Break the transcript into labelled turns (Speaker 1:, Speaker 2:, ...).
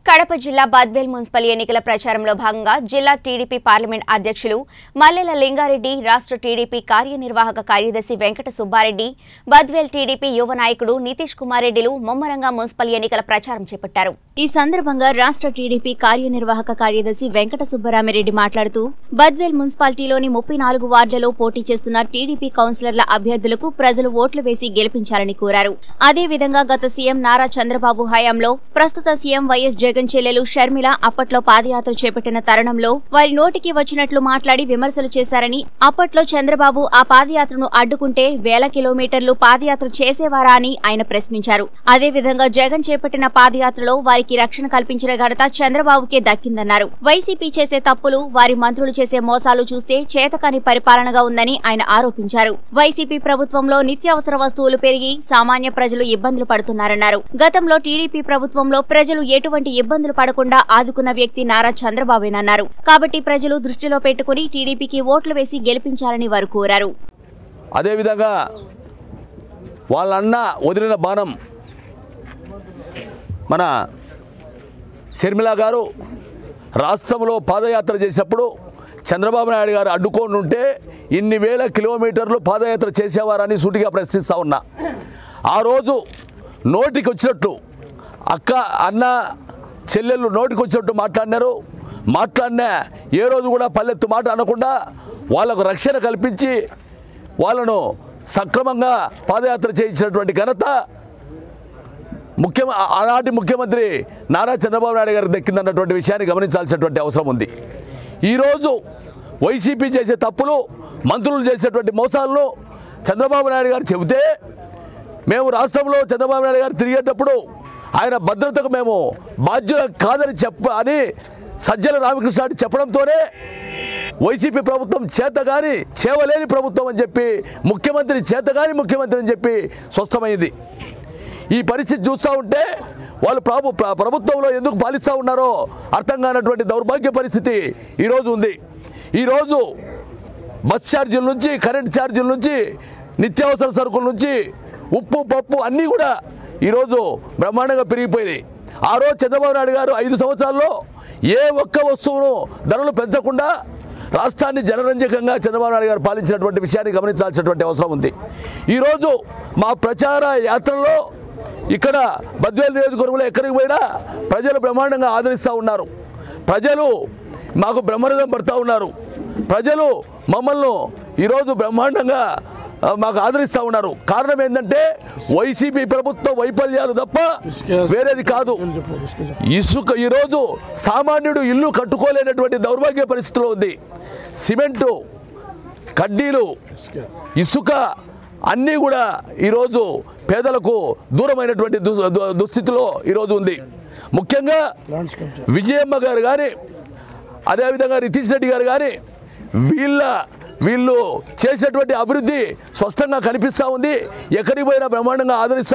Speaker 1: కడప జిల్లా బద్వేల్ మున్సిపల్ ఎన్నికల ప్రచారంలో భాగంగా జిల్లా టీడీపీ పార్లమెంట్ అధ్యక్షులు మల్లెల లింగారెడ్డి రాష్ట్ర టీడీపీ కార్యనిర్వాహక కార్యదర్శి వెంకట సుబ్బారెడ్డి బద్వేల్ టీడీపీ యువ నాయకుడు నితీష్ కుమార్ రెడ్డిలు ముమ్మరంగా మున్సిపల్ ఎన్నికల ప్రచారం చేపట్టారు ఈ సందర్భంగా రాష్ట్ర టీడీపీ కార్యనిర్వాహక కార్యదర్శి వెంకట సుబ్బరామిరెడ్డి మాట్లాడుతూ బద్వేల్ మున్సిపాలిటీలోని ముప్పై నాలుగు వార్డులలో పోటీ చేస్తున్న టీడీపీ కౌన్సిలర్ల అభ్యర్థులకు ప్రజలు ఓట్లు వేసి గెలిపించాలని కోరారు అదేవిధంగా గత సీఎం నారా చంద్రబాబు హయాంలో ప్రస్తుత సీఎం వైఎస్ జగన్ చెల్లెలు షర్మిల అప్పట్లో పాదయాత్ర చేపట్టిన తరుణంలో వారి నోటికి వచ్చినట్లు మాట్లాడి విమర్శలు చేశారని అప్పట్లో చంద్రబాబు ఆ పాదయాత్రను అడ్డుకుంటే వేల కిలోమీటర్లు పాదయాత్ర చేసేవారా అని ఆయన ప్రశ్నించారు అదేవిధంగా జగన్ చేపట్టిన పాదయాత్రలో వారికి రక్షణ కల్పించిన ఘనత చంద్రబాబుకే దక్కిందన్నారు వైసీపీ చేసే తప్పులు వారి మంత్రులు చేసే మోసాలు చూస్తే చేతకాని పరిపాలనగా ఉందని ఆయన ఆరోపించారు వైసీపీ ప్రభుత్వంలో నిత్యావసర వస్తువులు పెరిగి సామాన్య ప్రజలు ఇబ్బందులు పడుతున్నారన్నారు గతంలో టీడీపీ ప్రభుత్వంలో ప్రజలు ఎటువంటి ఇబ్బందులు పడకుండా ఆదుకున్న వ్యక్తి నారా చంద్రబాబేనన్నారు కాబట్టి ప్రజలు దృష్టిలో పెట్టుకుని టీడీపీకి ఓట్లు వేసి గెలిపించాలని వారు కోరారు
Speaker 2: అదేవిధంగా వాళ్ళన్న వదిలిన బాణం మన షర్మిల గారు రాష్ట్రంలో పాదయాత్ర చేసినప్పుడు చంద్రబాబు నాయుడు గారు అడ్డుకొని ఉంటే ఇన్ని వేల కిలోమీటర్లు పాదయాత్ర చేసేవారని సూటిగా ప్రశ్నిస్తూ ఉన్నా ఆ రోజు నోటికి వచ్చినట్టు అక్క అన్న చెల్లెళ్ళు నోటికి వచ్చినట్టు మాట్లాడినారు మాట్లాడినా ఏ రోజు కూడా పల్లెత్తు మాట అనకుండా వాళ్ళకు రక్షణ కల్పించి వాళ్ళను సక్రమంగా పాదయాత్ర చేయించినటువంటి ఘనత ముఖ్య ఆనాటి ముఖ్యమంత్రి నారా చంద్రబాబు నాయుడు గారికి దక్కిందన్నటువంటి విషయాన్ని గమనించాల్సినటువంటి అవసరం ఉంది ఈరోజు వైసీపీ చేసే తప్పులు మంత్రులు చేసేటువంటి మోసాలను చంద్రబాబు నాయుడు గారు చెబితే మేము రాష్ట్రంలో చంద్రబాబు నాయుడు గారు తిరిగేటప్పుడు ఆయన భద్రతకు మేము బాధ్యులం కాదని చెప్ప అని సజ్జల రామకృష్ణ రెడ్డి చెప్పడంతోనే వైసీపీ ప్రభుత్వం చేతగాని చేవలేని ప్రభుత్వం అని చెప్పి ముఖ్యమంత్రి చేతగాని ముఖ్యమంత్రి అని చెప్పి స్పష్టమైంది ఈ పరిస్థితి చూస్తూ ఉంటే వాళ్ళు ప్రభు ప్ర- ప్రభుత్వంలో ఎందుకు పాలిస్తూ ఉన్నారో అర్థం కానటువంటి దౌర్భాగ్య పరిస్థితి ఈరోజు ఉంది ఈరోజు బస్ ఛార్జీల నుంచి కరెంట్ ఛార్జీల నుంచి నిత్యావసర సరుకుల నుంచి ఉప్పు పప్పు అన్నీ కూడా ఈరోజు బ్రహ్మాండంగా పెరిగిపోయినాయి ఆ రోజు చంద్రబాబు నాయుడు గారు ఐదు సంవత్సరాల్లో ఏ ఒక్క వస్తువును ధరలు పెంచకుండా రాష్ట్రాన్ని జనరంజకంగా చంద్రబాబు నాయుడు గారు పాలించినటువంటి విషయాన్ని గమనించాల్సినటువంటి అవసరం ఉంది ఈరోజు మా ప్రచార యాత్రలో ఇక్కడ బద్వేలు నియోజకవర్గంలో ఎక్కడికి పోయినా ప్రజలు బ్రహ్మాండంగా ఆదరిస్తూ ఉన్నారు ప్రజలు మాకు బ్రహ్మరథం పడుతూ ఉన్నారు ప్రజలు మమ్మల్ని ఈరోజు బ్రహ్మాండంగా ఆ, మాకు ఆదరిస్తూ ఉన్నారు కారణం ఏంటంటే వైసీపీ ప్రభుత్వ వైఫల్యాలు తప్ప వేరేది కాదు ఇసుక ఈరోజు సామాన్యుడు ఇల్లు కట్టుకోలేనటువంటి దౌర్భాగ్య పరిస్థితిలో ఉంది సిమెంటు కడ్డీలు ఇసుక అన్నీ కూడా ఈరోజు పేదలకు దూరమైనటువంటి దు- దు- దుస్థితిలో ఈరోజు ఉంది ముఖ్యంగా విజయమ్మ గారు కానీ అదేవిధంగా నితీష్ రెడ్డి గారు కానీ వీళ్ళ వీళ్ళు చేసినటువంటి అభివృద్ధి స్పష్టంగా కనిపిస్తూ ఉంది ఎక్కడికి పోయినా బ్రహ్మాండంగా ఆదరిస్తూ